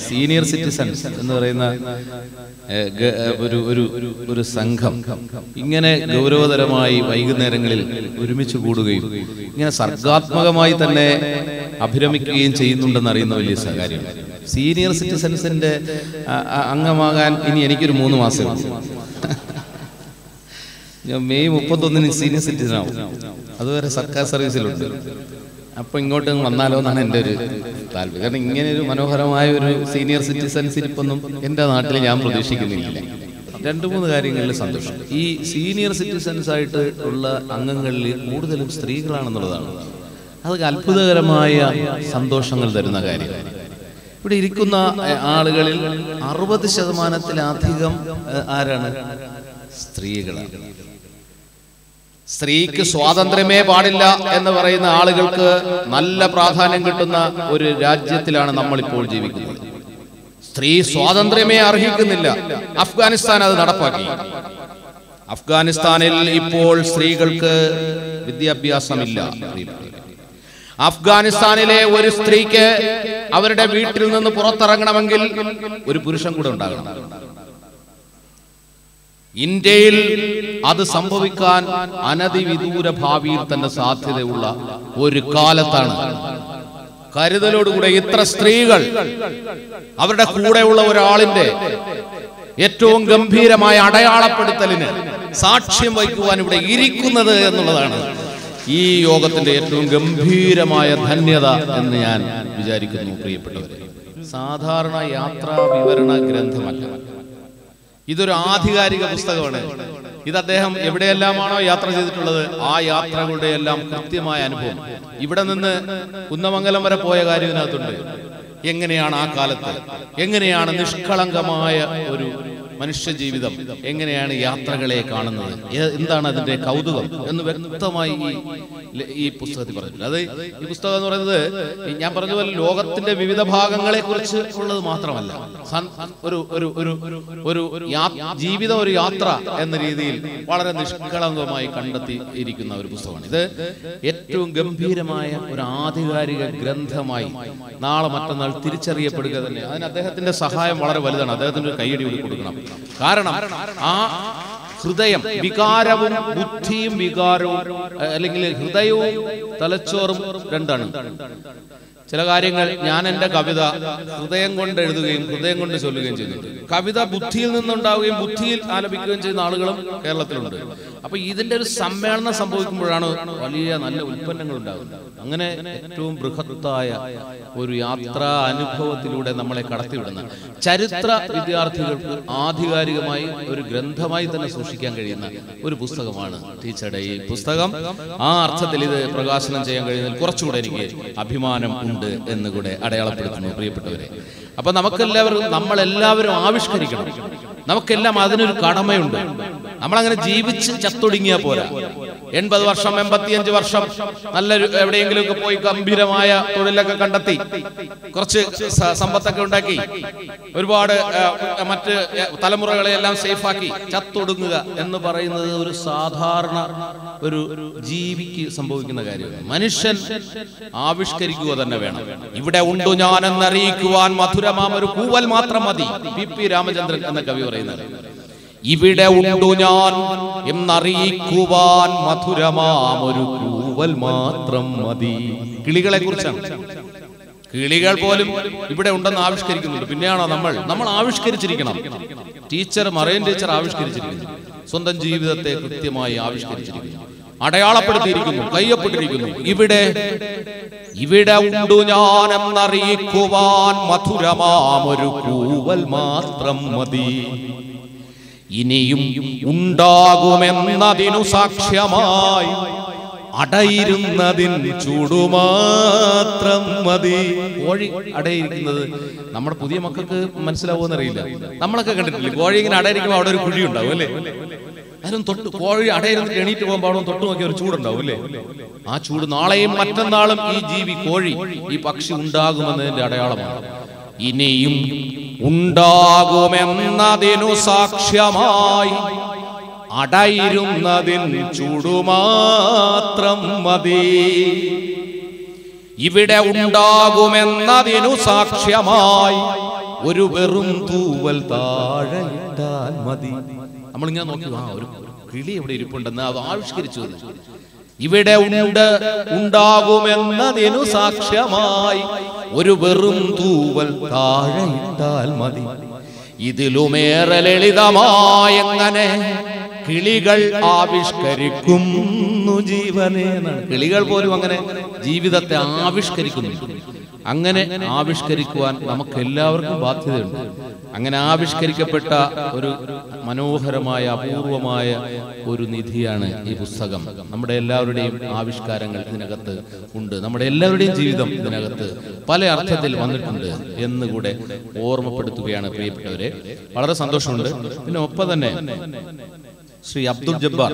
Senior citizens എന്ന് പറയുന്ന ഏ, ഗ- ഏ, ഒരു ഒരു ഒരു സംഘം ഇങ്ങനെ ഗൗരവതരമായി വൈകുന്നേരങ്ങളിൽ ഒരുമിച്ച് കൂടുകയും ഇങ്ങനെ സർഗാത്മകമായി തന്നെ അഭിരമിക്കുകയും ചെയ്യുന്നുണ്ടെന്ന് അറിയുന്ന വലിയ സ- കാര്യമാണ് സീനിയർ സിറ്റിസൺസിന്റെ ആ, ആ, അംഗമാകാൻ ഇനി എനിക്കൊരു മൂന്ന് മാസം ഞാൻ മെയ് മുപ്പത്തൊന്നിന് സീനിയർ സിറ്റിസൺ ആവും അതുവരെ സർക്കാർ സർവീസിലുണ്ട് അപ്പൊ ഇങ്ങോട്ട് വന്നാലോ എന്നാണ് എൻ്റെ ഒരു താല്പര്യം കാരണം ഇങ്ങനെ ഒരു മനോഹരമായ ഒരു സീനിയർ സിറ്റിസൺഷിപ്പൊന്നും എൻ്റെ നാട്ടിൽ ഞാൻ പ്രതീക്ഷിക്കുന്നില്ല രണ്ടു മൂന്ന് കാര്യങ്ങളിൽ സന്തോഷം ഈ സീനിയർ സിറ്റിസൺസ് ആയിട്ട് ഉള്ള അംഗങ്ങളിൽ കൂടുതലും സ്ത്രീകളാണെന്നുള്ളതാണ് അത് അത്ഭുതകരമായ സന്തോഷങ്ങൾ തരുന്ന കാര്യം ഇവിടെ ഇരിക്കുന്ന എ, ആളുകളിൽ അറുപത് ശതമാനത്തിലധികം എ, ആരാണ് സ്ത്രീകളാണ് സ്ത്രീക്ക് സ്വാതന്ത്ര്യമേ പാടില്ല എന്ന് പറയുന്ന ആളുകൾക്ക് നല്ല പ്രാധാന്യം കിട്ടുന്ന ഒരു രാജ്യത്തിലാണ് നമ്മൾ ഇപ്പോൾ ജീവിക്കുന്നത് സ്ത്രീ സ്വാതന്ത്ര്യമേ അർഹിക്കുന്നില്ല അഫ്ഗാനിസ്ഥാൻ അത് നടപ്പാക്കി അഫ്ഗാനിസ്ഥാനിൽ ഇപ്പോൾ സ്ത്രീകൾക്ക് വിദ്യാഭ്യാസമില്ല അഫ്ഗാനിസ്ഥാനിലെ ഒരു സ്ത്രീക്ക് അവരുടെ വീട്ടിൽ നിന്ന് പുറത്തിറങ്ങണമെങ്കിൽ ഒരു പുരുഷൻ കൂടെ ഉണ്ടാകണം ഇന്ത്യയിൽ അത് സംഭവിക്കാൻ അനധിവിദൂര ഭാവിയിൽ തന്നെ സാധ്യതയുള്ള ഒരു കാലത്താണ് കരുതലോടുകൂടെ ഇത്ര സ്ത്രീകൾ അവരുടെ കൂടെയുള്ള ഒരാളിന്റെ ഏറ്റവും ഗംഭീരമായ അടയാളപ്പെടുത്തലിന് സാക്ഷ്യം വഹിക്കുവാൻ ഇവിടെ ഇരിക്കുന്നത് എന്നുള്ളതാണ് ഈ യോഗത്തിന്റെ ഏറ്റവും ഗംഭീരമായ ധന്യത എന്ന് ഞാൻ വിചാരിക്കുന്നു പ്രിയപ്പെട്ടവരെ സാധാരണ യാത്രാ വിവരണ ഗ്രന്ഥമല്ല ഇതൊരു ആധികാരിക പുസ്തകമാണ് ഇത് അദ്ദേഹം എവിടെയെല്ലാമാണോ യാത്ര ചെയ്തിട്ടുള്ളത് ആ യാത്രകളുടെ എല്ലാം കൃത്യമായ അനുഭവം ഇവിടെ നിന്ന് കുന്നമംഗലം വരെ പോയ കാര്യം ഇതിനകത്തുണ്ട് എങ്ങനെയാണ് ആ കാലത്ത് എങ്ങനെയാണ് നിഷ്കളങ്കമായ ഒരു മനുഷ്യ ജീവിതം എങ്ങനെയാണ് യാത്രകളെ കാണുന്നത് ഏ- എന്താണ് അതിന്റെ കൗതുകം എന്ന് വ്യക്തമായി ഈ ല- ഈ പുസ്തകത്തിൽ പറഞ്ഞിട്ടുണ്ട് അത് ഈ പുസ്തകം എന്ന് പറയുന്നത് ഈ ഞാൻ പറഞ്ഞ പോലെ ലോകത്തിന്റെ വിവിധ ഭാഗങ്ങളെ കുറിച്ച് ഉള്ളത് മാത്രമല്ല സൻ- ഒരു ഒരു ഒരു ഒരു ഒരു യാ- ജീവിതം ഒരു യാത്ര എന്ന രീതിയിൽ വളരെ നിഷ്കളങ്കമായി കണ്ടെത്തി ഇരിക്കുന്ന ഒരു പുസ്തകമാണ് ഇത് ഏറ്റവും ഗംഭീരമായ ഒരു ആധികാരിക ഗ്രന്ഥമായി നാളെ മറ്റന്നാൾ തിരിച്ചറിയപ്പെടുക തന്നെ അതിന് അദ്ദേഹത്തിന്റെ സഹായം വളരെ വലുതാണ് അദ്ദേഹത്തിന്റെ ഒരു കൈയടി കൂടി കൊടുക്കണം കാരണം ആ ഹൃദയം വികാരവും ബുദ്ധിയും വികാരവും അഹ് അല്ലെങ്കിൽ ഹൃദയവും തലച്ചോറും രണ്ടാണ് ചില കാര്യങ്ങൾ ഞാൻ എൻ്റെ കവിത ഹൃദയം കൊണ്ട് എഴുതുകയും ഹൃദയം കൊണ്ട് ചൊല്ലുകയും ചെയ്യുന്നുണ്ട് കവിത ബുദ്ധിയിൽ നിന്നുണ്ടാവുകയും ബുദ്ധിയിൽ ആലപിക്കുകയും ചെയ്യുന്ന ആളുകളും കേരളത്തിലുണ്ട് അപ്പൊ ഇതിന്റെ ഒരു സമ്മേളനം സംഭവിക്കുമ്പോഴാണ് വലിയ നല്ല ഉൽപ്പന്നങ്ങൾ ഉണ്ടാകുന്നത് അങ്ങനെ ഏറ്റവും ബൃഹത്തായ ഒരു യാത്രാ അനുഭവത്തിലൂടെ നമ്മളെ കടത്തിവിടുന്ന ചരിത്ര വിദ്യാർത്ഥികൾക്ക് ആധികാരികമായി ഒരു ഗ്രന്ഥമായി തന്നെ സൂക്ഷിക്കാൻ കഴിയുന്ന ഒരു പുസ്തകമാണ് ടീച്ചറുടെ ഈ പുസ്തകം ആ അർത്ഥത്തിൽ ഇത് പ്രകാശനം ചെയ്യാൻ കഴിയുന്നതിൽ കുറച്ചുകൂടെ എനിക്ക് അഭിമാനം ഉണ്ട് എന്ന് കൂടെ അടയാളപ്പെടുത്തുന്നു പ്രിയപ്പെട്ടവരെ അപ്പൊ നമുക്കെല്ലാവരും നമ്മളെല്ലാവരും ആവിഷ്കരിക്കണം നമുക്കെല്ലാം അതിനൊരു കടമയുണ്ട് നമ്മളങ്ങനെ ജീവിച്ച് ചത്തൊടുങ്ങിയാ പോരാ എൺപത് വർഷം എൺപത്തിയഞ്ച് വർഷം നല്ലൊരു എവിടെയെങ്കിലും ഒക്കെ പോയി ഗംഭീരമായ തൊഴിലൊക്കെ കണ്ടെത്തി കുറച്ച് സ- സമ്പത്തൊക്കെ ഉണ്ടാക്കി ഒരുപാട് ആ, മറ്റ് ആ, തലമുറകളെ എല്ലാം സേഫാക്കി ചത്തൊടുങ്ങുക എന്ന് പറയുന്നത് ഒരു സാധാരണ ഒരു ജീവിക്ക് സംഭവിക്കുന്ന കാര്യമാണ് മനുഷ്യൻ ആവിഷ്കരിക്കുക തന്നെ വേണം ഇവിടെ ഉണ്ടു ഞാൻ എന്നറിയിക്കുവാൻ മധുരമാം ഒരു കൂവൽ മാത്രം മതി പി പി രാമചന്ദ്രൻ എന്ന കവി പറയുന്നത് ഇവിടെ ഉണ്ടു ഞാൻ എന്നറിയിക്കുവാൻ മധുരമാം ഒരു കൂവൽ മാത്രം മതി കിളികളെ കുറിച്ചാണ് കിളികൾ പോലും ഇവിടെ ഉണ്ടെന്ന് ആവിഷ്കരിക്കുന്നുണ്ട് പിന്നെയാണോ നമ്മൾ നമ്മൾ ആവിഷ്കരിച്ചിരിക്കണം ടീച്ചർ മറയൻ ടീച്ചർ ആവിഷ്കരിച്ചിരിക്കുന്നു സ്വന്തം ജീവിതത്തെ കൃത്യമായി ആവിഷ്കരിച്ചിരിക്കുന്നു അടയാളപ്പെടുത്തിയിരിക്കുന്നു കയ്യപ്പെട്ടിരിക്കുന്നു ഇവിടെ ഇവിടെ ഉണ്ടു ഞാൻ എന്നറിയിക്കുവാൻ മധുരമാമൊരു കൂവൽ മാത്രം മതി ഇനിയും ഉണ്ടാകുമെന്നതിനു സാക്ഷ്യമായി അടയിരുന്നതിൻ ചൂടുമാത്രം മതി കോഴി അടയിരിക്കുന്നത് നമ്മുടെ പുതിയ മക്കൾക്ക് മനസ്സിലാവുമെന്ന് അറിയില്ല നമ്മളൊക്കെ കണ്ടിട്ടില്ലേ കോഴി ഇങ്ങനെ അടയിരിക്കുമ്പോൾ അവിടെ ഒരു കുഴി ഉണ്ടാവും അല്ലേ അതിനും തൊട്ട് കോഴി അടയിരുന്നിട്ട് എണീറ്റ് പോകുമ്പോൾ അവിടെ തൊട്ട് നോക്കിയ ഒരു ചൂടുണ്ടാവും അല്ലേ ആ ചൂട് നാളെയും മറ്റന്നാളും ഈ ജീവി കോഴി ഈ പക്ഷി ഉണ്ടാകുമെന്നതിന്റെ അടയാളമാണ് ഇനിയും ഉണ്ടാകുമെന്നതിനു സാക്ഷ്യമായി അടയിരുന്നതിൻ ചൂടുമാത്രം മതി ഇവിടെ ഉണ്ടാകുമെന്നതിനു സാക്ഷ്യമായി ഒരു വെറും തൂവൽ താഴെ ഇട്ടാൽ മതി നമ്മളിങ്ങനെ നോക്കി ആ ഒരു കിളി എവിടെ ഇരിപ്പുണ്ടെന്ന് അത് ആവിഷ്കരിച്ചു അത്. ഇവിടെ ഉണ്ട് ഉണ്ടാകുമെന്നതിനു സാക്ഷ്യമായി ഒരു വെറും തൂവൽ താഴെ ഇട്ടാൽ മതി ഇതിലുമേറെ ലളിതമായെങ്ങനെ കിളികൾ ആവിഷ്കരിക്കുന്നു ജീവനെ എന്നാണ്. കിളികൾ പോലും അങ്ങനെ ജീവിതത്തെ ആവിഷ്കരിക്കുന്നുണ്ട് അങ്ങനെ ആവിഷ്കരിക്കുവാൻ നമുക്ക് എല്ലാവർക്കും ബാധ്യതയുണ്ട് അങ്ങനെ ആവിഷ്കരിക്കപ്പെട്ട ഒരു മനോഹരമായ അപൂർവമായ ഒരു നിധിയാണ് ഈ പുസ്തകം നമ്മുടെ എല്ലാവരുടെയും ആവിഷ്കാരങ്ങൾ ഇതിനകത്ത് ഉണ്ട് നമ്മുടെ എല്ലാവരുടെയും ജീവിതം ഇതിനകത്ത് പല അർത്ഥത്തിൽ വന്നിട്ടുണ്ട് എന്നുകൂടെ ഓർമ്മപ്പെടുത്തുകയാണ് പ്രിയപ്പെട്ടവരെ വളരെ സന്തോഷമുണ്ട് പിന്നെ ഒപ്പം തന്നെ ശ്രീ അബ്ദുൽ ജബ്ബാർ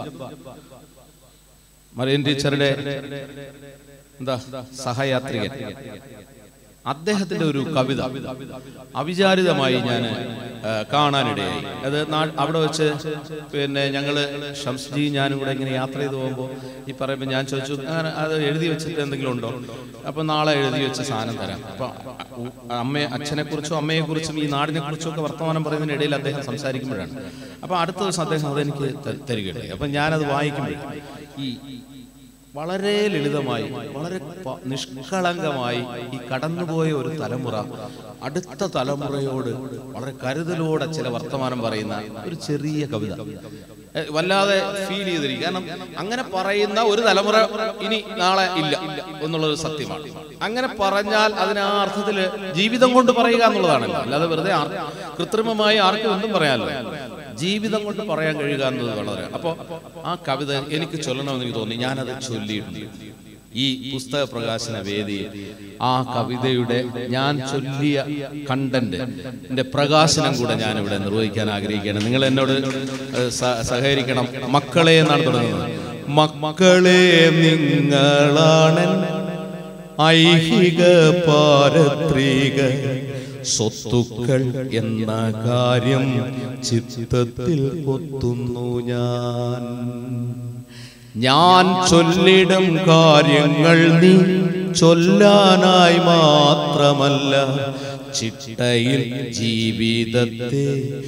മറിയൻ ടീച്ചറുടെ എന്താ സഹയാത്രികൻ അദ്ദേഹത്തിന്റെ ഒരു കവിത അവിചാരിതമായി ഞാൻ കാണാനിടയായി അത് നാ- അവിടെ വെച്ച് പിന്നെ ഞങ്ങള് ഷംസ്ജി ഞാനും കൂടെ ഇങ്ങനെ യാത്ര ചെയ്ത് പോകുമ്പോൾ ഈ പറയുമ്പോൾ ഞാൻ ചോദിച്ചു അങ്ങനെ അത് എഴുതി വെച്ചിട്ട് എന്തെങ്കിലും ഉണ്ടോ അപ്പൊ നാളെ എഴുതി വെച്ച സാധനം തരാം അപ്പൊ അമ്മയെ അച്ഛനെ കുറിച്ചും അമ്മയെ കുറിച്ചും ഈ നാടിനെ കുറിച്ചും ഒക്കെ വർത്തമാനം പറയുന്നതിനിടയിൽ അദ്ദേഹം സംസാരിക്കുമ്പോഴാണ് അപ്പൊ അടുത്ത ദിവസം അദ്ദേഹം അതെനിക്ക് ത- തരികയുണ്ടായി അപ്പൊ ഞാനത് വായിക്കുമ്പോൾ ഈ വളരെ ലളിതമായി വളരെ പ- നിഷ്കളങ്കമായി ഈ കടന്നുപോയ ഒരു തലമുറ അടുത്ത തലമുറയോട് വളരെ കരുതലോടെ ചില വർത്തമാനം പറയുന്ന ഒരു ചെറിയ കവിത എ, വല്ലാതെ ഫീൽ ചെയ്തിരിക്കും കാരണം അങ്ങനെ പറയുന്ന ഒരു തലമുറ ഇനി നാളെ ഇല്ല എന്നുള്ളത് സത്യമാണ് അങ്ങനെ പറഞ്ഞാൽ അതിന് ആ അർത്ഥത്തില് ജീവിതം കൊണ്ട് പറയുക എന്നുള്ളതാണല്ലോ അല്ലാതെ വെറുതെ ആർ- കൃത്രിമമായി ആർക്കും എന്തും പറയാമല്ലോ ജീവിതം കൊണ്ട് പറയാൻ കഴിയുക എന്നത് വളരെ അപ്പൊ ആ കവിത എനിക്ക് ചൊല്ലണമെന്ന് എനിക്ക് തോന്നി ഞാനത് ചൊല്ലിയിട്ടുണ്ട് ഈ പുസ്തക പ്രകാശന വേദിയിൽ ആ കവിതയുടെ ഞാൻ ചൊല്ലിയ കണ്ടന്റ് എന്റെ പ്രകാശനം കൂടെ ഞാൻ ഇവിടെ നിർവഹിക്കാൻ ആഗ്രഹിക്കുകയാണ് നിങ്ങൾ എന്നോട് ഏഹ്, സ- സഹകരിക്കണം മക്കളെ എന്നാണ് തുടങ്ങുന്നത് മക്കളെ നിങ്ങളാണ് ഐഹിക പാരത്രിക സ്വത്തുക്കൾ എന്ന കാര്യം ചിത്തത്തിൽ കൊത്തുന്നു ഞാൻ ഞാൻ ചൊല്ലിടും കാര്യങ്ങൾ നീ ചൊല്ലാനായി മാത്രമല്ല ചിട്ടയിൽ ജീവിതത്തെ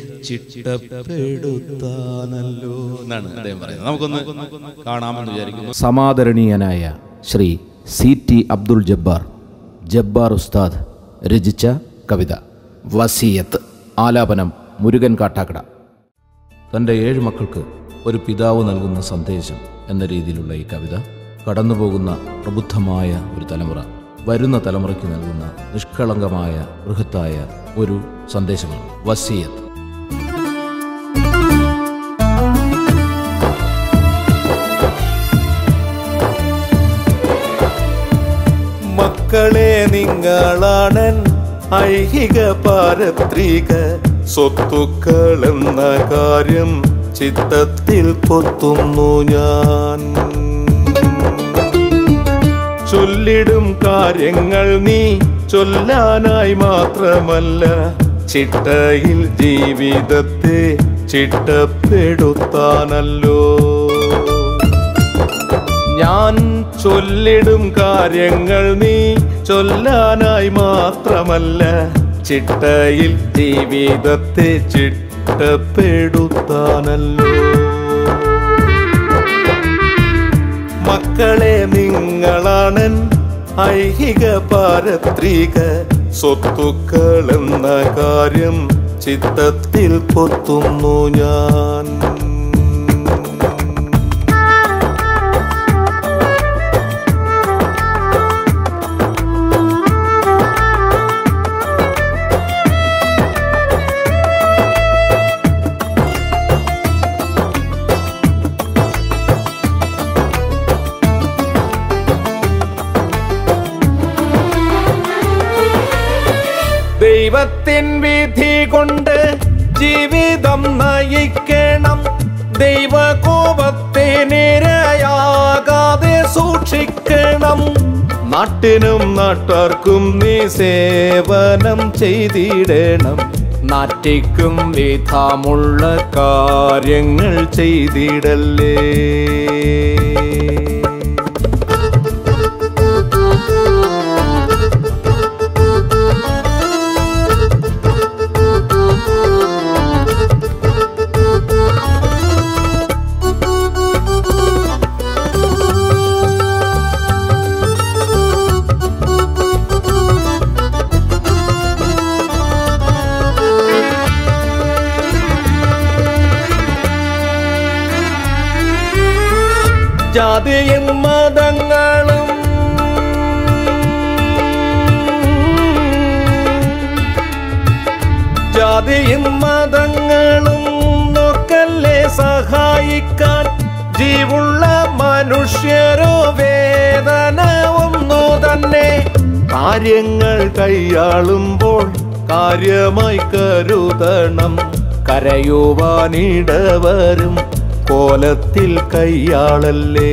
ചിട്ടപ്പെടുത്താനല്ലോ എന്നാണ് അദ്ദേഹം പറയുന്നത് നമുക്കൊന്ന് കാണാമെന്ന് വിചാരിക്കുന്നു സമാദരണീയനായ ശ്രീ സി ടി അബ്ദുൾ ജബ്ബാർ ജബ്ബാർ ഉസ്താദ് രചിച്ച കവിത വസീയത്ത് ആലാപനം മുരുകൻ കാട്ടാക്കട തൻ്റെ ഏഴ് മക്കൾക്ക് ഒരു പിതാവ് നൽകുന്ന സന്ദേശം എന്ന രീതിയിലുള്ള ഈ കവിത കടന്നുപോകുന്ന പ്രബുദ്ധമായ ഒരു തലമുറ വരുന്ന തലമുറയ്ക്ക് നൽകുന്ന നിഷ്കളങ്കമായ ബൃഹത്തായ ഒരു സന്ദേശമാണ് വസീയത്ത് മക്കളെ നിങ്ങളാണ് ഐഹിക പാരത്രിക സ്വത്തുക്കൾ എന്ന കാര്യം ചിത്തത്തിൽ കൊത്തുന്നു ഞാൻ ചൊല്ലിടും കാര്യങ്ങൾ നീ ചൊല്ലാനായി മാത്രമല്ല ചിട്ടയിൽ ജീവിതത്തെ ചിട്ടപ്പെടുത്താനല്ലോ ഞാൻ ചൊല്ലിടും കാര്യങ്ങൾ നീ ചൊല്ലാനായി മാത്രമല്ല ചിട്ടയിൽ ജീവിതത്തെ ചിട്ടപ്പെടുത്താനല്ലോ മക്കളെ നിങ്ങളാണ് ഐഹിക പാരത്രിക സ്വത്തുക്കൾ എന്ന കാര്യം ചിത്തത്തിൽ കൊത്തുന്നു ഞാൻ ദൈവത്തിൻ വിധി കൊണ്ട് ജീവിതം നയിക്കണം ദൈവകോപത്തിനിരയാകാതെ സൂക്ഷിക്കണം നാട്ടിനും നാട്ടാർക്കും നീ സേവനം ചെയ്തിടണം നാറ്റിക്കും വിധമുള്ള കാര്യങ്ങൾ ചെയ്തിടല്ലേ ജാതിയും മതങ്ങളും ജാതിയും മതങ്ങളും നോക്കല്ലേ സഹായിക്കാൻ ജീവുള്ള മനുഷ്യരോ വേദന ഒന്നു തന്നെ കാര്യങ്ങൾ കൈയാളുമ്പോൾ കാര്യമായി കരുതണം കരയുവാനിടവരും കോലത്തിൽ കൈയാളല്ലേ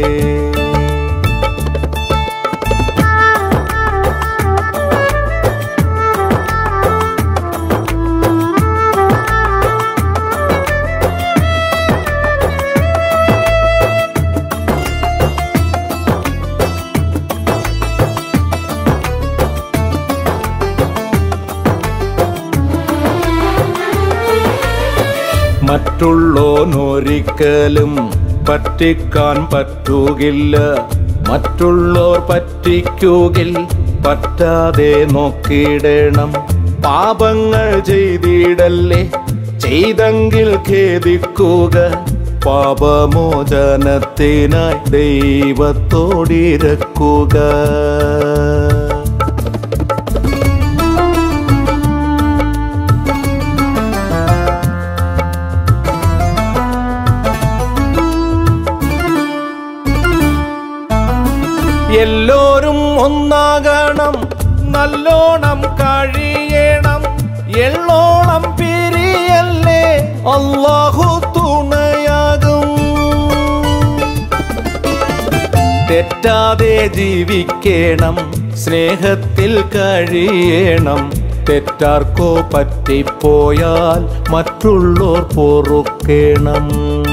മറ്റുള്ളോനൊരിക്കലും പറ്റിക്കാൻ പറ്റുകില്ല മറ്റുള്ളോർ പറ്റിക്കുകിൽ പറ്റാതെ നോക്കിയിടണം പാപങ്ങൾ ചെയ്തിടല്ലേ ചെയ്തെങ്കിൽ ഖേദിക്കുക പാപമോചനത്തിനായി ദൈവത്തോടിരക്കുക എല്ലോരും ഒന്നാകണം നല്ലോണം കഴിയണം എള്ളോളം പിരിയല്ലേ അള്ളാഹു തുണയാകും തെറ്റാതെ ജീവിക്കണം സ്നേഹത്തിൽ കഴിയണം തെറ്റാർക്കോ പറ്റിപ്പോയാൽ മറ്റുള്ളോർ പൊറുക്കണം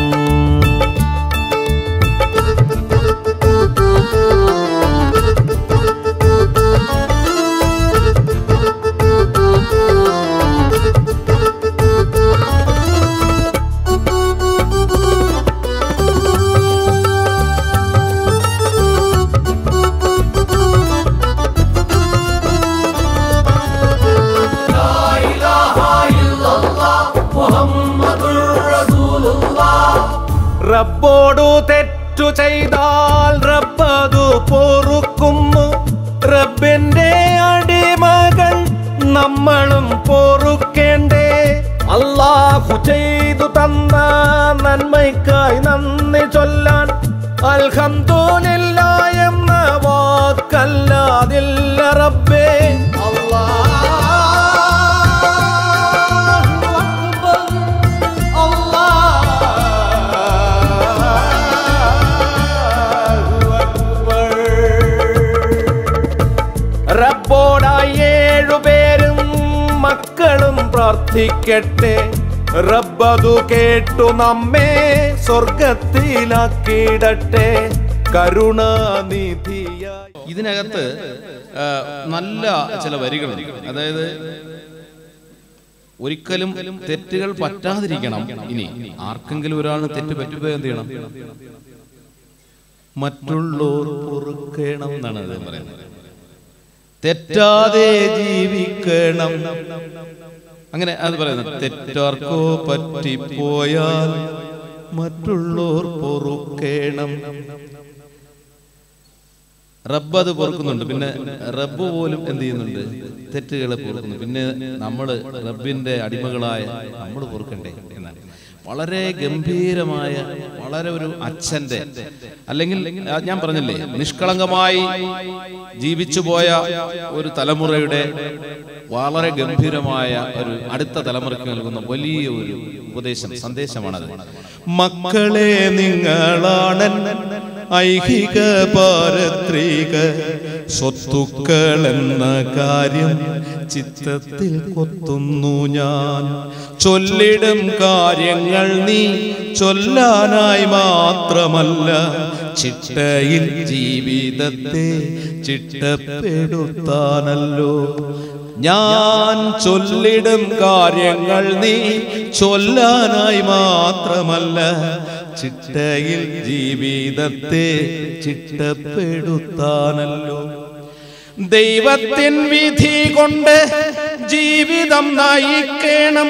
റബ്ബോടു തെറ്റു ചെയ്താൽ റബ്ബതു പൊറുക്കുന്നു റബ്ബിന്റെ അടിമകൾ നമ്മളും പൊറുക്കേണ്ടേ അള്ളാഹു ചെയ്തു തന്ന നന്മയ്ക്കായി നന്ദി ചൊല്ലാൻ അൽഹംദുലില്ല എന്ന വാക്കല്ലാതില്ല റബ്ബേ റബ്ബോടായി ഏഴുപേരും മക്കളും പ്രാർത്ഥിക്കട്ടെ റബ്ബതു കേട്ടു നമ്മെ സ്വർഗത്തിലാക്കിയിടട്ടെ കരുണാനിധിയായി ഇതിനകത്ത് ആ, നല്ല ചില വരികളുണ്ട് അതായത് ഒരിക്കലും തെറ്റുകൾ പറ്റാതിരിക്കണം ഇനി ആർക്കെങ്കിലും ഒരാളിന് തെറ്റ് പറ്റുമ്പോൾ എന്ത് ചെയ്യണം മറ്റുള്ളവർ പൊറുക്കണം എന്നാണ് അദ്ദേഹം പറയുന്നത് തെറ്റാതെ ജീവിക്കണം അങ്ങനെ അത് പറയുന്നത് തെറ്റാർക്കോ പറ്റിപ്പോയാൽ മറ്റുള്ളവർ പൊറുക്കണം റബ്ബ് അത് പൊറുക്കുന്നുണ്ട് പിന്നെ റബ്ബ് പോലും എന്ത് ചെയ്യുന്നുണ്ട് തെറ്റുകളെ പൊറുക്കുന്നു പിന്നെ നമ്മള് റബ്ബിന്റെ അടിമകളായ നമ്മൾ പൊറുക്കണ്ടേ എന്നാണ് വളരെ ഗംഭീരമായ വളരെ ഒരു അച്ഛന്റെ അല്ലെങ്കിൽ ആ, ഞാൻ പറഞ്ഞില്ലേ നിഷ്കളങ്കമായി ജീവിച്ചു പോയ ഒരു തലമുറയുടെ വളരെ ഗംഭീരമായ ഒരു അടുത്ത തലമുറയ്ക്ക് നൽകുന്ന വലിയ ഒരു ഉപദേശം സന്ദേശമാണത് മക്കളെ നിങ്ങളാണ് ഐഹിക പാരത്രിക സ്വത്തുക്കൾ എന്ന കാര്യം ചിത്തത്തിൽ കൊത്തുന്നു ഞാൻ ചൊല്ലിടും കാര്യങ്ങൾ നീ ചൊല്ലാനായി മാത്രമല്ല ചിട്ടയിൽ ജീവിതത്തെ ചിട്ടപ്പെടുത്താനല്ലോ ഞാൻ ചൊല്ലിടും കാര്യങ്ങൾ നീ ചൊല്ലാനായി മാത്രമല്ല ചിട്ടയിൽ ജീവിതത്തെ ചിട്ടപ്പെടുത്താനല്ലോ ദൈവത്തിൻ വിധി കൊണ്ട് ജീവിതം നയിക്കണം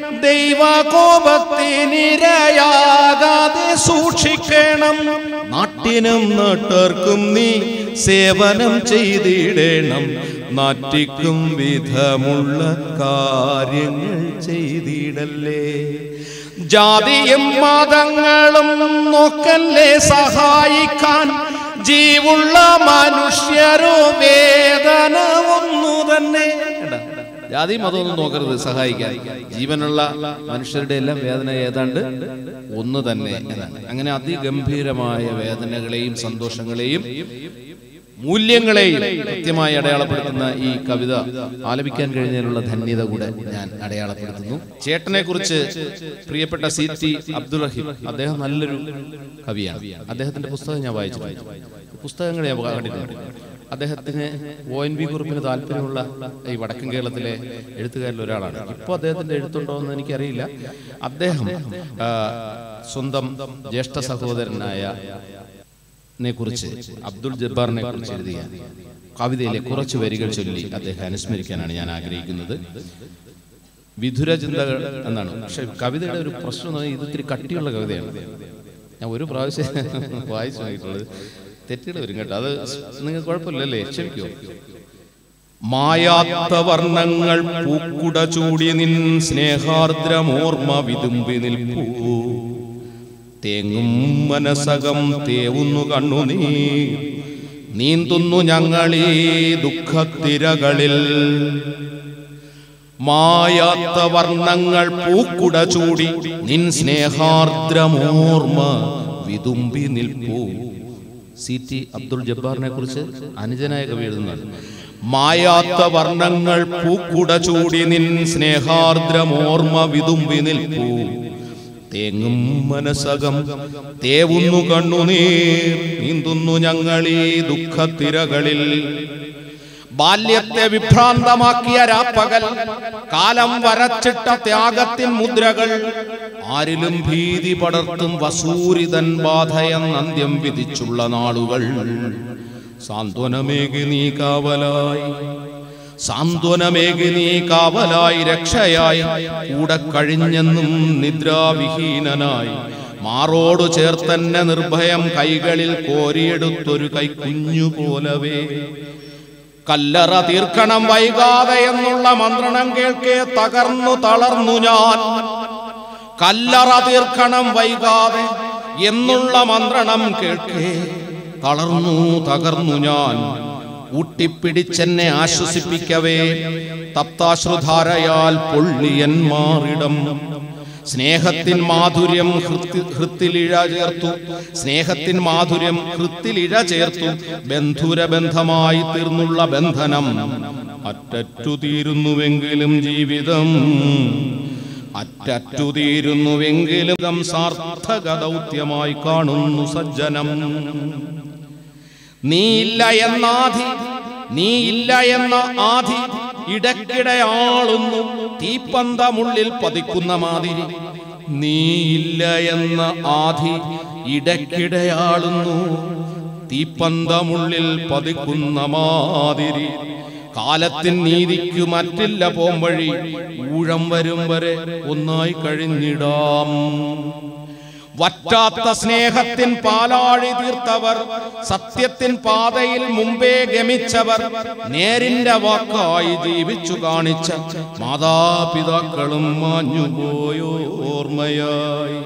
ദൈവകോപത്തിനിരയാകാതെ സൂക്ഷിക്കണം നാട്ടിനും നാട്ടുകാർക്കും നീ സേവനം ചെയ്തിടണം നാറ്റിക്കും വിധമുള്ള കാര്യങ്ങൾ ചെയ്തിടല്ലേ ജാതിയും മതങ്ങളും നോക്കല്ലേ സഹായിക്കാൻ ജീവുള്ള മനുഷ്യരോ വേദന ഒന്നു തന്നെ ജാതി മതമൊന്നും നോക്കരുത് സഹായിക്കാൻ ജീവനുള്ള മനുഷ്യരുടെ എല്ലാം വേദന ഏതാണ്ട് ഒന്ന് തന്നെ എന്നാണ് അങ്ങനെ അതിഗംഭീരമായ വേദനകളെയും സന്തോഷങ്ങളെയും മൂല്യങ്ങളെയും കൃത്യമായി അടയാളപ്പെടുത്തുന്ന ഈ കവിത ആലപിക്കാൻ കഴിഞ്ഞതിലുള്ള ധന്യത കൂടെ ഞാൻ അടയാളപ്പെടുത്തുന്നു ചേട്ടനെ കുറിച്ച് പ്രിയപ്പെട്ട സി ടി അബ്ദുൾ റഹീം അദ്ദേഹം നല്ലൊരു കവിയാണ് അദ്ദേഹത്തിന്റെ പുസ്തകം ഞാൻ വായിച്ചിട്ടുണ്ട് പുസ്തകങ്ങൾ ഞാൻ കണ്ടിട്ടുണ്ട് അദ്ദേഹത്തിന് ഒ എൻ വി കുറിപ്പിന് താല്പര്യമുള്ള ഈ വടക്കൻ കേരളത്തിലെ എഴുത്തുകാരിൽ ഒരാളാണ് ഇപ്പോൾ അദ്ദേഹത്തിന്റെ എഴുത്തുണ്ടോ എന്ന് എനിക്കറിയില്ല അദ്ദേഹം ആ, സ്വന്തം ജ്യേഷ്ഠ സഹോദരനായ നെ കുറിച്ച് അബ്ദുൾ ജബ്ബാറിനെ കുറിച്ച് എഴുതിയ കവിതയിലെ കുറച്ച് വരികൾ ചൊല്ലി അദ്ദേഹം അനുസ്മരിക്കാനാണ് ഞാൻ ആഗ്രഹിക്കുന്നത് വിധുര ചിന്തകൾ എന്നാണ് പക്ഷെ കവിതയുടെ ഒരു പ്രശ്നം എന്ന് പറഞ്ഞാൽ ഇത് ഇത്തിരി കട്ടിയുള്ള കവിതയാണ് ഞാൻ ഒരു പ്രാവശ്യം വായിച്ചു നോക്കിയിട്ടുള്ളത് തെറ്റുകൾ വരും കേട്ടോ അത് നിങ്ങൾക്ക് കുഴപ്പമില്ലല്ലേ ക്ഷമിക്കുമോ മായാത്ത വർണ്ണങ്ങൾ പൂക്കുട ചൂടി നിൻ സ്നേഹാർദ്രമോർമ്മ വിതുമ്പി നിൽപ്പൂ തേങ്ങും മനസകം തേവുന്നു കണ്ണുനീ നീന്തുന്നു ഞങ്ങളീ ദുഃഖത്തിരകളിൽ മായാത്ത വർണ്ണങ്ങൾ പൂക്കുട ചൂടി നിൻ സ്നേഹാർദ്രമോർമ്മ വിതുമ്പി നിൽപ്പൂ സി ടി അബ്ദുൾ ജബ്ബാറിനെ കുറിച്ച് അനുജനായ കവി എഴുതുന്നതാണ് മായാത്ത വർണ്ണങ്ങൾ പൂക്കുട ചൂടി നിൻ സ്നേഹാർദ്രമോർമ്മ വിതുമ്പി നിൽപ്പൂ തേങ്ങും മനസകം തേവുന്നു കണ്ണുനീർ നീന്തുന്നു ഞങ്ങളീ ദുഃഖത്തിരകളിൽ ബാല്യത്തെ വിഭ്രാന്തമാക്കിയ രാപ്പകൽ കാലം വരച്ചിട്ട ത്യാഗത്തിൻ മുദ്രകൾ ആരിലും ഭീതി പടർത്തും വസൂരിതൻ ബാധയെന്ന് അന്ത്യം വിധിച്ചുള്ള നാളുകൾ സാന്ത്വനമേകി നീ കാവലായി സാന്ത്വനമേകി നീ കാവലായി രക്ഷയായി കൂടെ കഴിഞ്ഞെന്നും നിദ്രാവിഹീനനായി മാറോടു ചേർത്തന്നെ നിർഭയം കൈകളിൽ കോരിയെടുത്തൊരു കൈ കുഞ്ഞു പോലവേ കല്ലറ തീർക്കണം വൈകാതെ എന്നുള്ള മന്ത്രണം കേൾക്കെ തകർന്നു തളർന്നു ഞാൻ കല്ലറ തീർക്കണം വൈകാതെ എന്നുള്ള മന്ത്രണം കേൾക്കെ തളർന്നു തകർന്നു ഞാൻ ഊട്ടിപ്പിടിച്ചെന്നെ ആശ്വസിപ്പിക്കവേ തപ്താശ്രുധാരയാൽ പൊള്ളിയൻ മാറിടം സ്നേഹത്തിൻ മാധുര്യം ഹൃത്തി- ഹൃത്തിലിഴ ചേർത്തു സ്നേഹത്തിൻ മാധുര്യം ഹൃത്തിലിഴ ചേർത്തു ബന്ധുര ബന്ധമായി തീർന്നുള്ള ബന്ധനം അറ്ററ്റു തീരുന്നുവെങ്കിലും ജീവിതം അറ്ററ്റു തീരുന്നുവെങ്കിലും സാർത്ഥക ദൗത്യമായി കാണുന്നു സജ്ജനം നീയില്ല എന്നാധി നീയില്ല എന്ന ആധി ഇടയ്ക്കിടെ ആളുന്നു തീപ്പന്തമുള്ളിൽ പതിക്കുന്ന മാതിരി നീയില്ല എന്ന ആധി ഇടയ്ക്കിടെ ആളുന്നു തീപ്പന്തമുള്ളിൽ പതിക്കുന്ന മാതിരി കാലത്തിൻ നീതിക്കു മറ്റില്ല പോംവഴി ഊഴം വരും വരെ ഒന്നായി കഴിഞ്ഞിടാം വറ്റാത്ത സ്നേഹത്തിൻ പാലാഴി തീർത്തവർ സത്യത്തിൻ പാതയിൽ മുമ്പേ ഗമിച്ചവർ നേരിന്റെ വാക്കായി ജീവിച്ചു കാണിച്ച മാതാപിതാക്കളും മാഞ്ഞുപോയോ ഓർമ്മയായി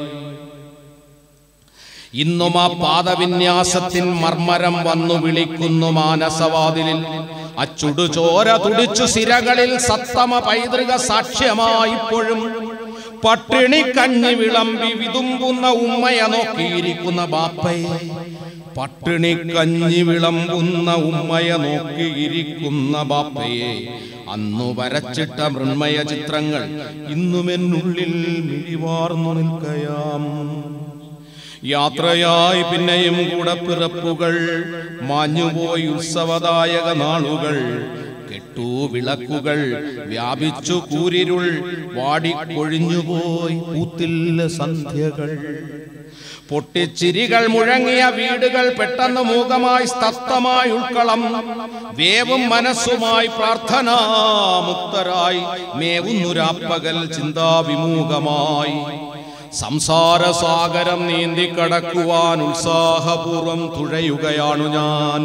ഇന്നും ആ പാദവിന്യാസത്തിൻ മർമരം വന്നു വിളിക്കുന്നു മാനസവാതിലിൽ അച്ചുടു ചോര തുടിച്ചു സിരകളിൽ സത്തമ പൈതൃക സാക്ഷ്യമായിപ്പോഴും പട്ടിണി കഞ്ഞി വിളമ്പി വിതുമ്പുന്ന ഉമ്മയെ നോക്കിയിരിക്കുന്ന ബാപ്പയെ പട്ടിണി കഞ്ഞി വിളമ്പുന്ന ഉമ്മയെ നോക്കിയിരിക്കുന്ന ബാപ്പയെ അന്നു വരച്ചിട്ട മൃണ്മയ ചിത്രങ്ങൾ ഇന്നുമെന്നുള്ളിൽ മിഴിവാർന്നു നിൽക്കയാം യാത്രയായി പിന്നെയും കൂടെ പിറപ്പുകൾ മാഞ്ഞുപോയി ഉത്സവദായക നാളുകൾ കെട്ടു വിളക്കുകൾ വ്യാപിച്ചു കൂരിരുൾ വാടിക്കൊഴിഞ്ഞുപോയി പൂത്തില്ല സന്ധ്യകൾ പൊട്ടിച്ചിരികൾ മുഴങ്ങിയ വീടുകൾ പെട്ടെന്ന് മൂകമായി സ്തബ്ധമായി ഉൾക്കളം വേവും മനസ്സുമായി പ്രാർത്ഥനാമുക്തരായി മേവുന്നുരാപ്പകൽ ചിന്താവിമൂകമായി സംസാര സാഗരം നീന്തി കടക്കുവാൻ ഉത്സാഹപൂർവം തുഴയുകയാണു ഞാൻ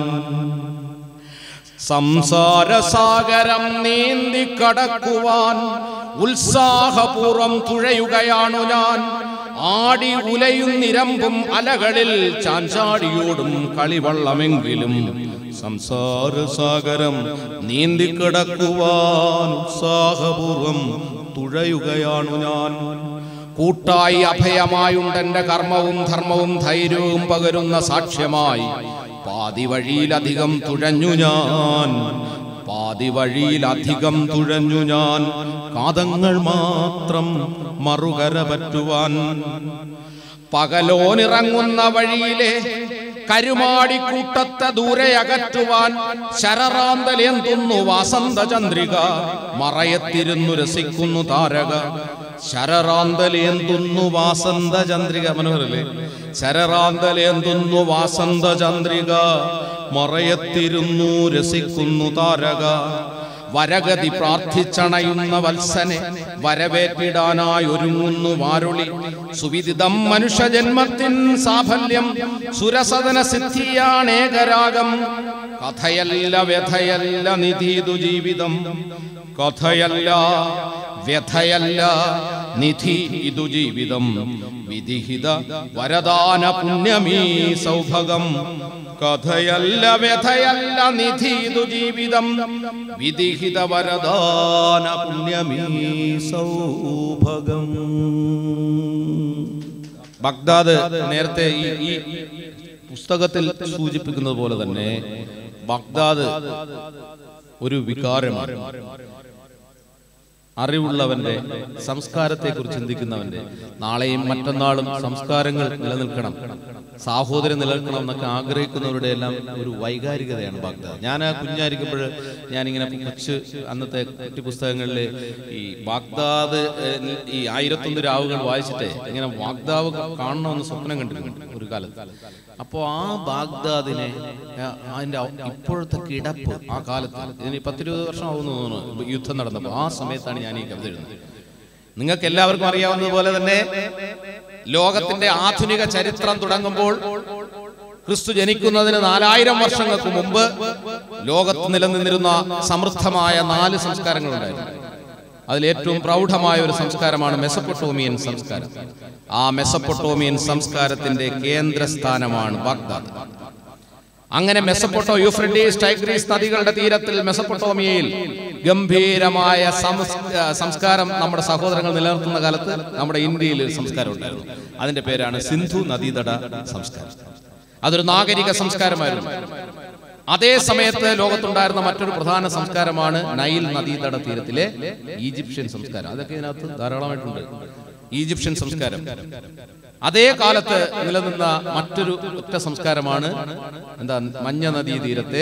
സംസാര സാഗരം നീന്തി കടക്കുവാൻ ഉത്സാഹപൂർവം തുഴയുകയാണു ഞാൻ ആടി ഉലയുന്നിരമ്പും അലകളിൽ ചാഞ്ചാടിയോടും കളിവള്ളമെങ്കിലും സംസാര സാഗരം നീന്തി കടക്കുവാൻ ഉത്സാഹപൂർവം തുഴയുകയാണു ഞാൻ കൂട്ടായി അഭയമായുണ്ടെന്റെ കർമ്മവും ധർമ്മവും ധൈര്യവും പകരുന്ന സാക്ഷ്യമായി പാതി വഴിയിലധികം തുഴഞ്ഞു ഞാൻ പാതി വഴിയിലധികം തുഴഞ്ഞു ഞാൻ കാതങ്ങൾ മാത്രം മറുകര പറ്റുവാൻ പകലോനിറങ്ങുന്ന വഴിയിലെ കരുമാടിക്കൂട്ടത്തെ ദൂരെ അകറ്റുവാൻ ശരറാന്തലേന്തുന്നു വാസന്ത ചന്ദ്രിക മറയത്തിരുന്നു രസിക്കുന്നു താരക ശരറാന്തലേന്തുന്നു വാസന്ത ചന്ദ്രിക മനോഹരല്ലേ ശരറാന്തലേന്തുന്നു വാസന്ത ചന്ദ്രിക മറയത്തിരുന്നു രസിക്കുന്നു താരക വരഗതി പ്രാർത്ഥിച്ചണയുന്ന വത്സനെ വരവേറ്റിടാനായി ഒരുങ്ങുന്നു വാരുളി സുവിദിതം മനുഷ്യജന്മത്തിൻ സാഫല്യം സുരസദന സിദ്ധിയാണേകരാഗം കഥയല്ല വ്യഥയല്ല നിധീതു ജീവിതം കഥയല്ല വ്യഥയല്ല നിധി ഇതു ജീവിതം വിധിഹിത വരദാന പുണ്യമീ സൗഭഗം കഥയല്ല വ്യഥയല്ല നിധി ഇതു ജീവിതം വിധിഹിത വരദാന പുണ്യമീ സൗഭഗം ബഗ്ദാദ് നേരത്തെ ഈ ഈ പുസ്തകത്തിൽ സൂചിപ്പിക്കുന്നത് പോലെ തന്നെ ബഗ്ദാദ് ഒരു വികാരമാണ് അറിവുള്ളവന്റെ സംസ്കാരത്തെക്കുറിച്ച് ചിന്തിക്കുന്നവന്റെ നാളെയും മറ്റന്നാളും സംസ്കാരങ്ങൾ നിലനിൽക്കണം സാഹോദര്യം നിലനിൽക്കണം എന്നൊക്കെ ആഗ്രഹിക്കുന്നവരുടെ എല്ലാം ഒരു വൈകാരികതയാണ് ബാഗ്ദാദ് ഞാൻ ആ കുഞ്ഞായിരിക്കുമ്പോൾ ഞാനിങ്ങനെ കൊച്ച് അന്നത്തെ കുട്ടി പുസ്തകങ്ങളിൽ ഈ ബാഗ്ദാദ് ഏഹ്, ഈ ആയിരത്തൊന്ന് രാവുകൾ വായിച്ചിട്ട് ഇങ്ങനെ ബാഗ്ദാവ് കാണണമെന്ന് സ്വപ്നം കണ്ടിരുന്നു ഒരു കാലത്ത് അപ്പോൾ ആ ബാഗ്ദാദിനെ ആ, അതിന്റെ ഔ- ഇപ്പോഴത്തെ കിടപ്പ് ആ കാലത്ത് ഇതിന് പത്തിരുപത് വർഷം ആവുന്നു തോന്നുന്നു യുദ്ധം നടന്നപ്പോൾ ആ സമയത്താണ് ഞാൻ ഈ കവിത എഴുതുന്നത് നിങ്ങൾക്ക് എല്ലാവർക്കും അറിയാവുന്നതുപോലെ തന്നെ ലോകത്തിന്റെ ആധുനിക ചരിത്രം തുടങ്ങുമ്പോൾ ക്രിസ്തു ജനിക്കുന്നതിന് നാലായിരം വർഷങ്ങൾക്ക് മുമ്പ് ലോകത്ത് നിലനിന്നിരുന്ന സമൃദ്ധമായ നാല് സംസ്കാരങ്ങളുണ്ടായിരുന്നു അതിൽ ഏറ്റവും പ്രൗഢമായ ഒരു സംസ്കാരമാണ് മെസപ്പൊട്ടോമിയൻ സംസ്കാരം ആ മെസപ്പൊട്ടോമിയൻ സംസ്കാരത്തിന്റെ കേന്ദ്രസ്ഥാനമാണ് ബാഗ്ദാദ് അങ്ങനെ മെസപ്പൊട്ടോ യൂഫ്രട്ടീസ് ടൈഗ്രീസ് നദികളുടെ തീരത്തിൽ മെസപ്പൊട്ടോമിയയിൽ ഗംഭീരമായ സംസ്- ആ, സംസ്കാരം നമ്മുടെ സഹോദരങ്ങൾ നിലനിർത്തുന്ന കാലത്ത് നമ്മുടെ ഇന്ത്യയിൽ ഒരു സംസ്കാരം ഉണ്ടായിരുന്നു അതിന്റെ പേരാണ് സിന്ധു നദീതട സംസ്കാരം അതൊരു നാഗരിക സംസ്കാരമായിരുന്നു അതേ സമയത്ത് ലോകത്തുണ്ടായിരുന്ന മറ്റൊരു പ്രധാന സംസ്കാരമാണ് നൈൽ നദീതട തീരത്തിലെ ഈജിപ്ഷ്യൻ സംസ്കാരം അതൊക്കെ ഇതിനകത്ത് ധാരാളമായിട്ടുണ്ട് ഈജിപ്ഷ്യൻ സംസ്കാരം അതേ കാലത്ത് നിലനിന്ന മറ്റൊരു ഒറ്റ സംസ്കാരമാണ് എന്താ മഞ്ഞ നദീ തീരത്തെ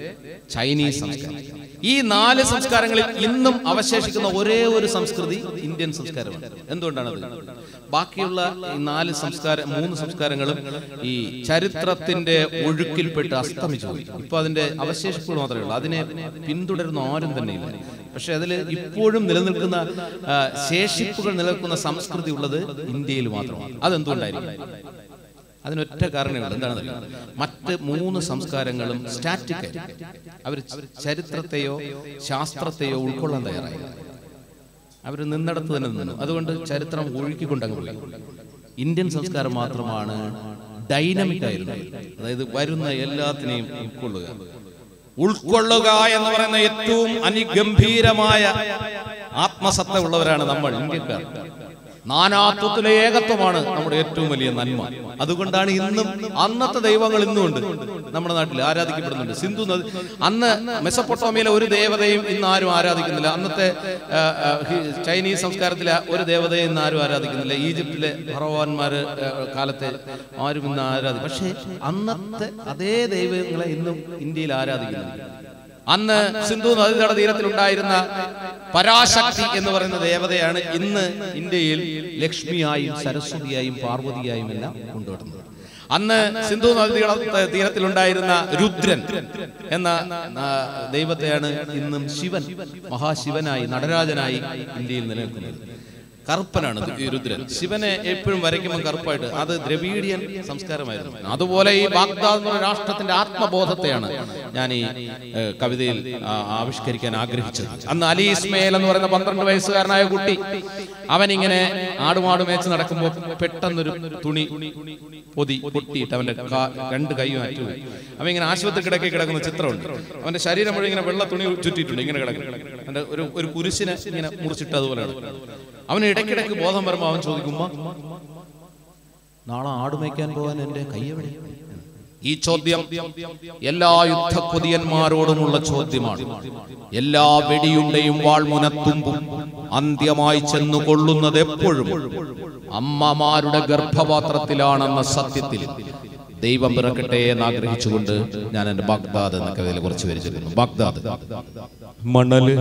ചൈനീസ് സംസ്കാരം ഈ നാല് സംസ്കാരങ്ങളിൽ ഇന്നും അവശേഷിക്കുന്ന ഒരേ ഒരു സംസ്കൃതി ഇന്ത്യൻ സംസ്കാരമാണ് എന്തുകൊണ്ടാണത് ബാക്കിയുള്ള ഈ നാല് സംസ്കാര മൂന്ന് സംസ്കാരങ്ങളും ഈ ചരിത്രത്തിന്റെ ഒഴുക്കിൽപ്പെട്ട് അസ്തമിച്ചു പോയി ഇപ്പൊ അതിന്റെ അവശേഷിപ്പുകൾ മാത്രമേ ഉള്ളൂ അതിനെ പിന്തുടരുന്ന ആരും തന്നെ ഇല്ല പക്ഷെ അതിൽ ഇപ്പോഴും നിലനിൽക്കുന്ന ആ, ശേഷിപ്പുകൾ നിലനിൽക്കുന്ന സംസ്കൃതി ഉള്ളത് ഇന്ത്യയിൽ മാത്രമാണ് അതെന്തുകൊണ്ടായിരിക്കും അതിനൊറ്റ കാരണമേ ഉള്ളൂ എന്താണെന്നറിയോ മറ്റ് മൂന്ന് സംസ്കാരങ്ങളും സ്റ്റാറ്റിക് അവർ ചരിത്രത്തെയോ ശാസ്ത്രത്തെയോ ഉൾക്കൊള്ളാൻ തയ്യാറായി അവർ നിന്നിടത്ത് തന്നെ നിന്നു അതുകൊണ്ട് ചരിത്രം ഒഴുക്കിക്കൊണ്ടങ്ങ് പോയി ഇന്ത്യൻ സംസ്കാരം മാത്രമാണ് ഡൈനമിക് ആയിരുന്നത് അതായത് വരുന്ന എല്ലാത്തിനെയും ഉൾക്കൊള്ളുക ഉൾക്കൊള്ളുക എന്ന് പറയുന്ന ഏറ്റവും അനുഗംഭീരമായ ആത്മസത്ത ഉള്ളവരാണ് നമ്മൾ ഇന്ത്യക്കാർ നാനാത്വത്തിലെ ഏകത്വമാണ് നമ്മുടെ ഏറ്റവും വലിയ നന്മ അതുകൊണ്ടാണ് ഇന്നും അന്നത്തെ ദൈവങ്ങൾ ഇന്നും ഉണ്ട് നമ്മുടെ നാട്ടിൽ ആരാധിക്കപ്പെടുന്നുണ്ട് സിന്ധു നദി അന്ന് മെസപ്പൊട്ടോമിയയിലെ ഒരു ദേവതയും ഇന്ന് ആരും ആരാധിക്കുന്നില്ല അന്നത്തെ ആ, ആ, ഹി- ചൈനീസ് സംസ്കാരത്തിലെ ഒരു ദേവതയും ഇന്ന് ആരും ആരാധിക്കുന്നില്ല ഈജിപ്തിലെ ഫറവാന്മാര് ആ, കാലത്തെ ആരും ഇന്ന് ആരാധിക്കും പക്ഷേ അന്നത്തെ അതേ ദൈവങ്ങളെ ഇന്നും ഇന്ത്യയിൽ ആരാധിക്കുന്നുണ്ട് അന്ന് സിന്ധു നദീതട തീരത്തിലുണ്ടായിരുന്ന പരാശക്തി എന്ന് പറയുന്ന ദേവതയാണ് ഇന്ന് ഇന്ത്യയിൽ ലക്ഷ്മിയായും സരസ്വതിയായും പാർവതിയായും എല്ലാം കൊണ്ടുവരുന്നത് അന്ന് സിന്ധു നദിയുടെ തീരത്തിലുണ്ടായിരുന്ന രുദ്രൻ എന്ന ആ, ദൈവത്തെയാണ് ഇന്നും ശിവൻ മഹാശിവനായി നടരാജനായി ഇന്ത്യയിൽ നിലനിൽക്കുന്നത് കറുപ്പനാണ് ഈ രുദ്രൻ ശിവനെ എപ്പോഴും വരയ്ക്കുമ്പോൾ കറുപ്പായിട്ട് അത് ദ്രവീഡിയൻ സംസ്കാരമായിരുന്നു അതുപോലെ ഈ ബാഗ്ദാദ് എന്ന് പറയുന്ന രാഷ്ട്രത്തിന്റെ ആത്മബോധത്തെയാണ് ഞാൻ ഈ ഏഹ്, കവിതയിൽ ആ, ആവിഷ്കരിക്കാൻ ആഗ്രഹിച്ചത് അന്ന് അലി ഇസ്മയിൽ എന്ന് പറയുന്ന പന്ത്രണ്ട് വയസ്സുകാരനായ കുട്ടി അവൻ ഇങ്ങനെ ആടുമാട് മേച്ച് നടക്കുമ്പോൾ പെട്ടെന്നൊരു തുണി പൊതി പൊട്ടിയിട്ട് അവന്റെ കാ- രണ്ട് കൈയും അറ്റു അവൻ ഇങ്ങനെ ആശുപത്രി കിടക്കി കിടക്കുന്ന ചിത്രമുണ്ട് അവന്റെ ശരീരം മുഴുവൻ ഇങ്ങനെ വെള്ള തുണി ചുറ്റിയിട്ടുണ്ട് ഇങ്ങനെ കിടക്കും അവന്റെ ഒരു ഒരു കുരിശിനെ ഇങ്ങനെ മുറിച്ചിട്ട് അതുപോലെയാണ് അവന് ഇടയ്ക്കിടയ്ക്ക് ബോധം വരുമ്പോൾ അവൻ ചോദിക്കുമ്പോ നാളെ ആടുമേക്കാൻ പോകാൻ എന്റെ കൈ എവിടെ ഈ ചോദ്യം എല്ലാ യുദ്ധക്കൊതിയന്മാരോടുമുള്ള ചോദ്യമാണ് എല്ലാ വെടിയുണ്ടയും വാൾമുനത്തുമ്പും അന്ത്യമായി ചെന്നു കൊള്ളുന്നത് എപ്പോഴും അമ്മമാരുടെ ഗർഭപാത്രത്തിലാണെന്ന സത്യത്തിൽ ദൈവം പിറക്കട്ടെ എന്ന് ആഗ്രഹിച്ചുകൊണ്ട് ഞാൻ എന്റെ ബാഗ്ദാദ് എന്ന കവിതയിൽ കുറച്ച് വരിച്ചിരുന്നു ബാഗ്ദാദ് മണല്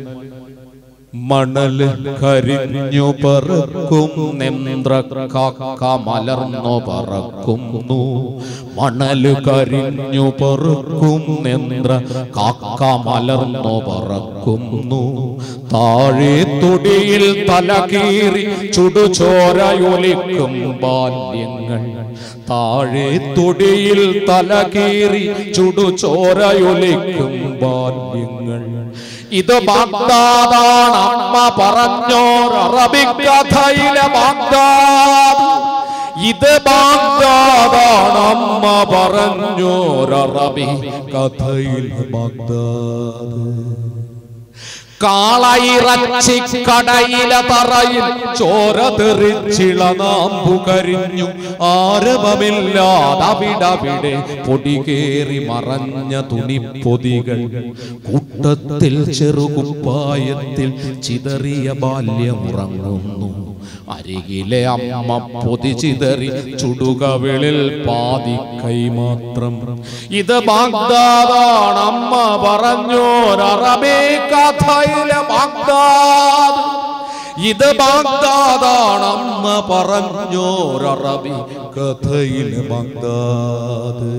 മണല് കരിഞ്ഞു പറക്കും നെന്ദ്ര കാക്ക മലർന്നു പറക്കുന്നു മണല് കരിഞ്ഞു പറക്കും നെന്ദ്ര കാക്ക മലർന്നു പറക്കുന്നു താഴെ തൊടിയിൽ തലകീറി ചുടുചോരയൊലിക്കും ബാല്യങ്ങൾ താഴെ തൊടിയിൽ തലകീറി ചുടുചോരയൊലിക്കും ബാല്യങ്ങൾ ഇത് ബാഗ്ദാദാണ് അമ്മ പറഞ്ഞോർ അറബിക്കഥയിലെ ബാഗ്ദാദ് ഇത് ബാഗ്ദാദാണ് അമ്മ പറഞ്ഞോർ അറബി കഥയിൽ ബാഗ്ദാദ് കാളയിറച്ചി കടയിലെ തറയിൽ ചോര തെറിച്ചിള നാമ്പു കരിഞ്ഞു ആരവമില്ലാതവിടവിടെ പൊടി കേറി മറഞ്ഞ തുണിപ്പൊതികൾ കൂട്ടത്തിൽ ചെറുകുപ്പായത്തിൽ ചിതറിയ ബാല്യമുറങ്ങുന്നു അരികിലെ അമ്മ പൊതി ചിതറി ചുടുകവിളിൽ പാതി കൈ മാത്രം ഇത് ബാഗ്ദാദാണ് അമ്മ പറഞ്ഞോരറബേ കഥയിലെ ബാഗ്ദാദ് ഇത് ബാഗ്ദാദാണ് അമ്മ പറഞ്ഞോരറബി കഥയിലെ ബാഗ്ദാദ്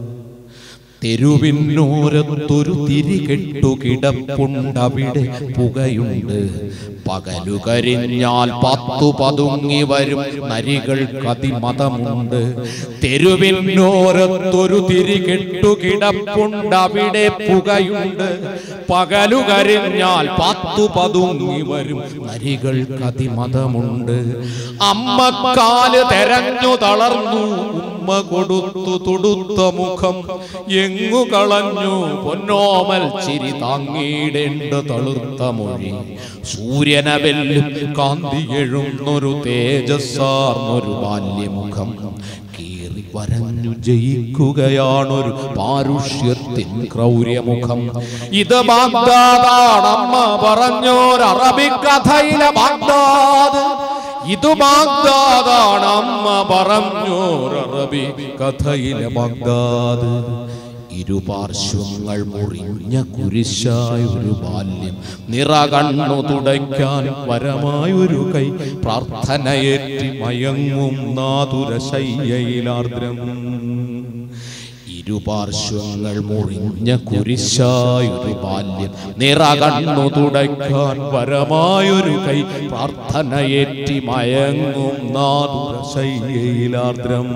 തെരുവിനോരത്തൊരു തിരികെട്ടു കിടപ്പുണ്ടവിടെ പുകയുണ്ട് പകലു കരിഞ്ഞാൽ പത്തു പതുങ്ങി വരും നരികൾക്ക് അതിമതമുണ്ട് തെരുവിനോരത്തൊരു തിരികെട്ടു കിടപ്പുണ്ടവിടെ പുകയുണ്ട് പകലു കരിഞ്ഞാൽ പത്തു പതുങ്ങി വരും നരികൾക്ക് അതിമതമുണ്ട് അമ്മ കാല് തെരഞ്ഞു തളർന്നു ഉമ്മ കൊടുത്തു തൊടുത്ത മുഖം എങ്ങു കളഞ്ഞു പൊന്നോമൽ ചിരി താങ്ങിയിടേണ്ട തളുർത്ത മൊഴി സൂര്യനവെല്ലും കാന്തി എഴുന്നൊരു തേജസ്സാർന്നൊരു ബാല്യമുഖം കീറി വരഞ്ഞു ജയിക്കുകയാണൊരു പാരുഷ്യത്തിൻ ക്രൗര്യമുഖം ഇത് ബാഗ്ദാദാണ് അമ്മ പറഞ്ഞോരറബിക്കഥയിലെ ബാഗ്ദാദ് ഇത് ബാഗ്ദാദാണ് അമ്മ പറഞ്ഞോരറബി കഥയിലെ ബാഗ്ദാദ് ഇരുപാർശ്വങ്ങൾ മുറിഞ്ഞ കുരിശായൊരു ബാല്യം നിറകണ്ണു തുടയ്ക്കാൻ വരമായൊരു കൈ പ്രാർത്ഥനയേറ്റി മയങ്ങും നാതുരശയ്യയിലാർദ്രം ഇരുപാർശ്വങ്ങൾ മുറിഞ്ഞ കുരിശായൊരു ബാല്യം നിറകണ്ണു തുടയ്ക്കാൻ വരമായൊരു കൈ പ്രാർത്ഥനയേറ്റി മയങ്ങും നാതുരശയ്യയിലാർദ്രം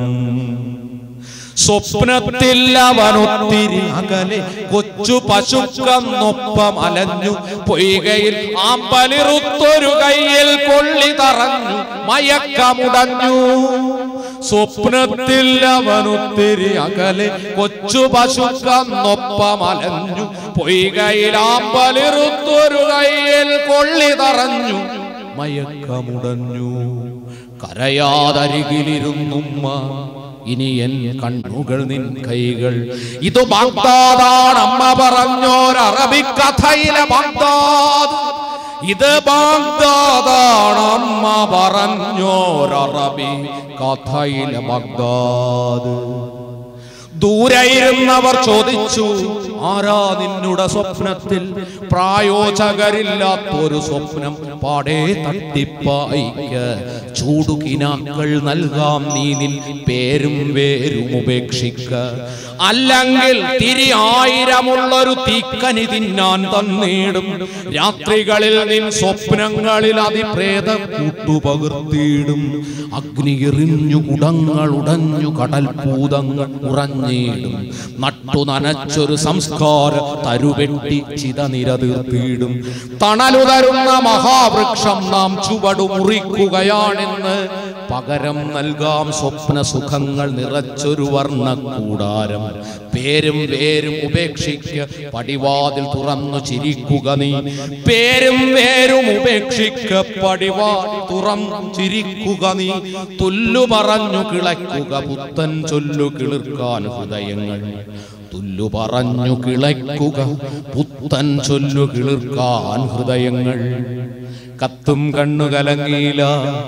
സ്വപ്നത്തിൽ അവനൊത്തിരി അകലെ കൊച്ചു പശുക്കന്നൊപ്പം അലഞ്ഞു പൊയ്കയിൽ ആമ്പലിറുത്തൊരു കയ്യിൽ കൊള്ളി തറഞ്ഞു മയക്കമുടഞ്ഞു സ്വപ്നത്തിൽ അവനൊത്തിരി അകലെ കൊച്ചു പശുക്കന്നൊപ്പം അലഞ്ഞു പൊയ്കയിൽ ആമ്പലിറുത്തൊരു കയ്യിൽ കൊള്ളി തറഞ്ഞു മയക്കമുടഞ്ഞു കരയാതരികിലിരുന്നുമ്മ ഇനി എൻ കണ്ണുകൾ നിൻ കൈകൾ ഇത് ബാഗ്ദാദാണ് അമ്മ പറഞ്ഞോരറബിക്കഥയിലെ ബാഗ്ദാദ് ഇത് ബാഗ്ദാദാണ് അമ്മ പറഞ്ഞോരറബി കഥയിലെ ബാഗ്ദാദ് ദൂരെയിരുന്നവർ ചോദിച്ചു ആരാ നിന്നുടെ സ്വപ്നത്തിൽ പ്രായോജകരില്ലാത്തൊരു സ്വപ്നം പാടേ തട്ടിപ്പായിക്ക് ചൂടുകിനാക്കൾ നൽകാം നീ നിൻ പേരും വേരും ഉപേക്ഷിക്ക അല്ലെങ്കിൽ തിരി ആയിരമുള്ളൊരു തീക്കനി തിന്നാൻ തന്നീടും രാത്രികളിൽ നിൻ സ്വപ്നങ്ങളിൽ അതിപ്രേത കൂട്ടുപകർത്തിയിടും അഗ്നി എറിഞ്ഞു കുടങ്ങൾ ഉടഞ്ഞു കടൽ പൂതങ്ങൾ ഉറഞ്ഞിടും നട്ടു നനച്ചൊരു സംസ്കാര തരുവെട്ടി ചിത നിരതീർത്തിയിടും തണലുതരുന്ന മഹാവൃക്ഷം നാം ചുവടു മുറിക്കുകയാണെന്ന് പകരം നൽകാം സ്വപ്ന സുഖങ്ങൾ നിറച്ചൊരു വർണ്ണ കൂടാരം പേരും വേരും ഉപേക്ഷിക്ക പടിവാതിൽ തുറന്നു ചിരിക്കുക നീ പേരും വേരും ഉപേക്ഷിക്ക പടിവാതിൽ തുറന്നു ചിരിക്കുക നീ തുല്ലു പറഞ്ഞു കിളയ്ക്കുക പുത്തൻ ചൊല്ലു കിളിർക്കാൻ ഹൃദയങ്ങൾ തുല്ലു പറഞ്ഞു കിളയ്ക്കുക പുത്തൻ ചൊല്ലു കിളിർക്കാൻ ഹൃദയങ്ങൾ കത്തും കണ്ണു കലങ്ങിയില്ല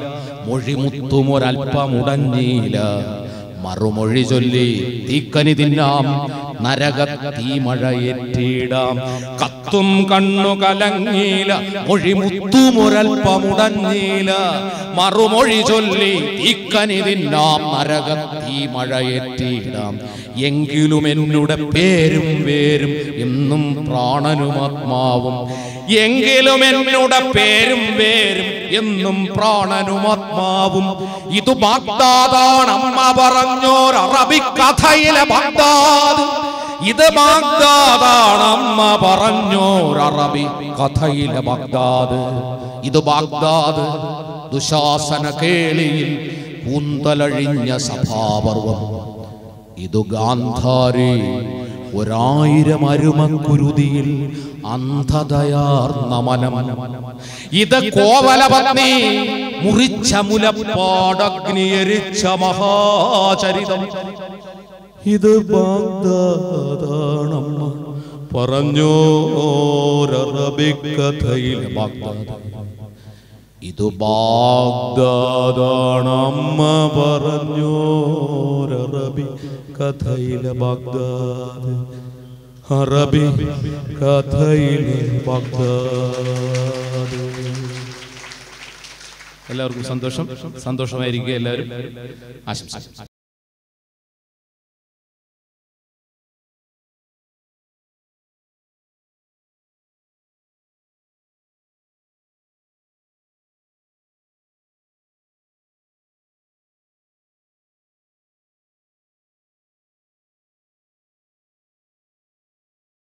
മൊഴിമുത്തുമൊരൽപ്പമുടഞ്ഞീല മറുമൊഴി ചൊല്ലി തീക്കനി തിന്നാം നരക തീമഴയേറ്റിടാം കത്തും കണ്ണു കലങ്ങീല മൊഴിമുത്തുമൊരൽപ്പമുടഞ്ഞീല മറുമൊഴി ചൊല്ലി തീക്കനി തിന്നാം നരക തീമഴയേറ്റിടാം എങ്കിലും എന്നുടെ പേരും വേരും എന്നും പ്രാണനും ആത്മാവും എങ്കിലും എന്നുടെ പേരും വേരും എന്നും പ്രാണനും ആത്മാവും ഇത് ബാഗ്ദാദാണ് അമ്മ പറഞ്ഞോർ അറബിക്കഥയിലെ ബാഗ്ദാദ് ഇത് ബാഗ്ദാദാണ് അമ്മ പറഞ്ഞോർ അറബി കഥയിലെ ബാഗ്ദാദ് ഇത് ബാഗ്ദാദ് ദുശാസന കേളിയിൽ കൂന്തലഴിഞ്ഞ സഭാപർവം ഇത് ഗാന്ധാരി ഒരായിരം അരുമക്കുരുതിയിൽ അന്ധതയാർന്ന മനം ഇത് കോവലപത്നി മുറിച്ച മുലപ്പാടഗ്നി എരിച്ച മഹാചരിതം ഇത് ബാഗ്ദാദാണമ്മ പറഞ്ഞോരറബിക്കഥയിലെ ബാഗ്ദാദ് ഇത് ബാഗ്ദാദാണമ്മ പറഞ്ഞോരറബി കഥയിലെ ബാഗ്ദാദ് അറബി കഥയിലെ ബാഗ്ദാദ് എല്ലാവർക്കും സന്തോഷം സന്തോഷമായിരിക്കുക എല്ലാവരും ആശംസിക്കുന്നു